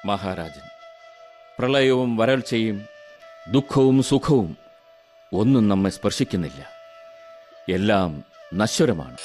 മഹാരാജൻ പ്രളയവും വരൾച്ചയും ദുഃഖവും സുഖവും ഒന്നും നമ്മെ സ്പർശിക്കുന്നില്ല എല്ലാം നശ്വരമാണ്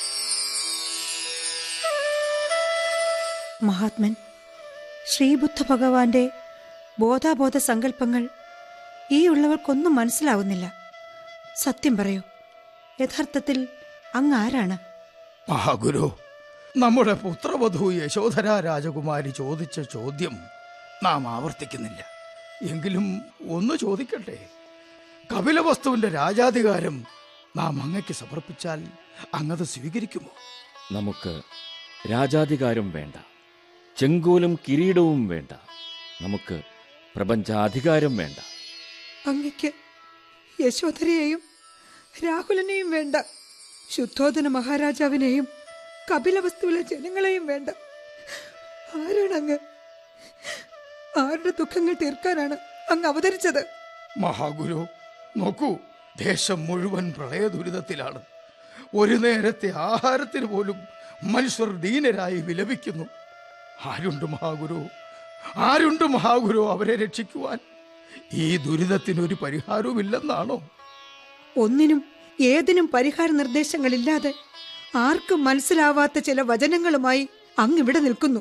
മഹാത്മൻ ശ്രീബുദ്ധ ഭഗവാന്റെ ബോധാബോധ സങ്കല്പങ്ങൾ ഈ ഉള്ളവർക്കൊന്നും മനസ്സിലാവുന്നില്ല സത്യം പറയൂ യഥാർത്ഥത്തിൽ അങ്ങ് ആരാണ് മഹാഗുരു നമ്മുടെ പുത്രവധു യശോധര രാജകുമാരി ചോദിച്ച ചോദ്യം നാം ആവർത്തിക്കുന്നില്ല എങ്കിലും ഒന്ന് ചോദിക്കട്ടെ കപിലവസ്തുവിന്റെ രാജാധികാരം നാം അങ്ങയ്ക്ക് സമർപ്പിച്ചാൽ അങ്ങത് സ്വീകരിക്കുമോ നമുക്ക് രാജാധികാരം വേണ്ട ചെങ്കോലും കിരീടവും വേണ്ട നമുക്ക് പ്രപഞ്ചാധികാരം വേണ്ട അങ്ങയ്ക്ക് യശോധരയെയും രാഹുലനെയും വേണ്ട ശുദ്ധോധന മഹാരാജാവിനെയും കപിലവസ്തുവിലെ ജനങ്ങളെയും വേണ്ട ആരാണ് അങ്ങ് ആരുടെ ദുഃഖങ്ങൾ തീർക്കാനാണ് അങ്ങ് അവതരിച്ചത് മഹാഗുരു നോക്കൂ ദേശം മുഴുവൻ പ്രളയ ദുരിതത്തിലാണ് ഒരു നേരത്തെ ആഹാരത്തിന് പോലും മനുഷ്യർ ദീനരായി വിലപിക്കുന്നു ആരുണ്ട് മഹാഗുരു ആരുണ്ട് മഹാഗുരു അവരെ രക്ഷിക്കുവാൻ ഈ ദുരിതത്തിനൊരു പരിഹാരവുമില്ലെന്നാണോ ഒന്നിനും ഏതിനും പരിഹാര നിർദ്ദേശങ്ങളില്ലാതെ ആർക്കും മനസ്സിലാവാത്ത ചില വചനങ്ങളുമായി അങ്ങ് ഇവിടെ നിൽക്കുന്നു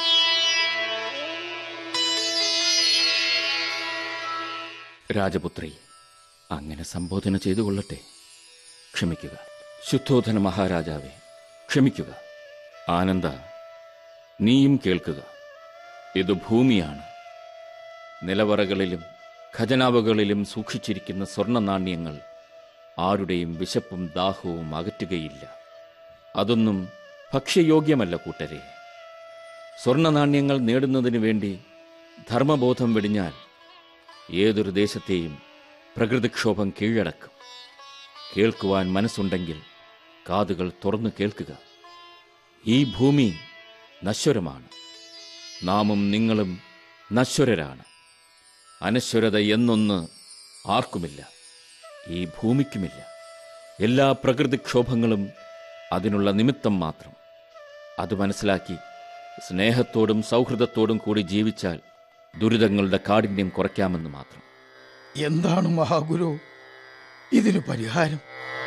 രാജപുത്രി അങ്ങനെ സംബോധന ചെയ്തു കൊള്ളട്ടെ ക്ഷമിക്കുക ശുദ്ധോധന മഹാരാജാവെ ക്ഷമിക്കുക ആനന്ദ നീയും കേൾക്കുക ഇത് ഭൂമിയാണ് നിലവറകളിലും ഖജനാവുകളിലും സൂക്ഷിച്ചിരിക്കുന്ന സ്വർണ്ണ നാണ്യങ്ങൾ ആരുടെയും വിശപ്പും ദാഹവും അകറ്റുകയില്ല അതൊന്നും ഭക്ഷ്യയോഗ്യമല്ല കൂട്ടരെ സ്വർണ്ണ നാണ്യങ്ങൾ നേടുന്നതിനു വേണ്ടി ധർമ്മബോധം വെടിഞ്ഞാൽ ഏതൊരു ദേശത്തെയും പ്രകൃതിക്ഷോഭം കീഴടക്കും കേൾക്കുവാൻ മനസ്സുണ്ടെങ്കിൽ കാതുകൾ തുറന്നു കേൾക്കുക ഈ ഭൂമി നശ്വരമാണ് നാമും നിങ്ങളും നശ്വരരാണ് അനശ്വരത എന്നൊന്ന് ആർക്കുമില്ല ഈ ഭൂമിക്കുമില്ല എല്ലാ പ്രകൃതിക്ഷോഭങ്ങളും അതിനുള്ള നിമിത്തം മാത്രം അത് മനസ്സിലാക്കി സ്നേഹത്തോടും സൗഹൃദത്തോടും കൂടി ജീവിച്ചാൽ ദുരിതങ്ങളുടെ കാഠിന്യം കുറയ്ക്കാമെന്ന് മാത്രം എന്താണ് മഹാഗുരു ഇതിന് പരിഹാരം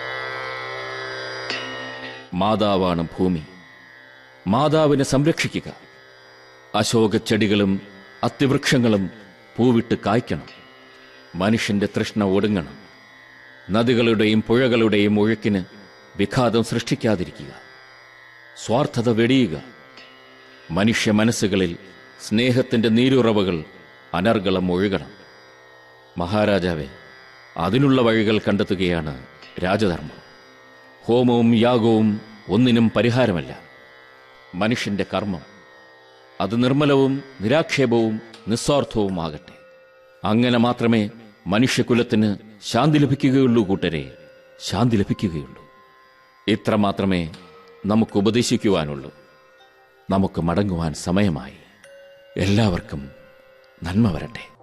മാതാവാണ് ഭൂമി മാതാവിനെ സംരക്ഷിക്കുക അശോകച്ചെടികളും അത്തിവൃക്ഷങ്ങളും പൂവിട്ട് കായ്ക്കണം മനുഷ്യന്റെ തൃഷ്ണ ഒടുങ്ങണം നദികളുടെയും പുഴകളുടെയും ഒഴുക്കിന് വിഘാതം സൃഷ്ടിക്കാതിരിക്കുക സ്വാർത്ഥത വെടിയുക മനുഷ്യ മനസ്സുകളിൽ സ്നേഹത്തിന്റെ നീരുറവകൾ അനർഗളം ഒഴുകണം മഹാരാജാവെ അതിനുള്ള വഴികൾ കണ്ടെത്തുകയാണ് രാജധർമ്മം ഹോമവും യാഗവും ഒന്നിനും പരിഹാരമല്ല മനുഷ്യന്റെ കർമ്മം അത് നിർമ്മലവും നിരാക്ഷേപവും നിസ്വാർത്ഥവുമാകട്ടെ അങ്ങനെ മാത്രമേ മനുഷ്യകുലത്തിന് ശാന്തി ലഭിക്കുകയുള്ളൂ കൂട്ടരെ ശാന്തി ലഭിക്കുകയുള്ളൂ ഇത്ര മാത്രമേ നമുക്ക് ഉപദേശിക്കുവാനുള്ളൂ നമുക്ക് മടങ്ങുവാൻ സമയമായി എല്ലാവർക്കും നന്മ വരട്ടെ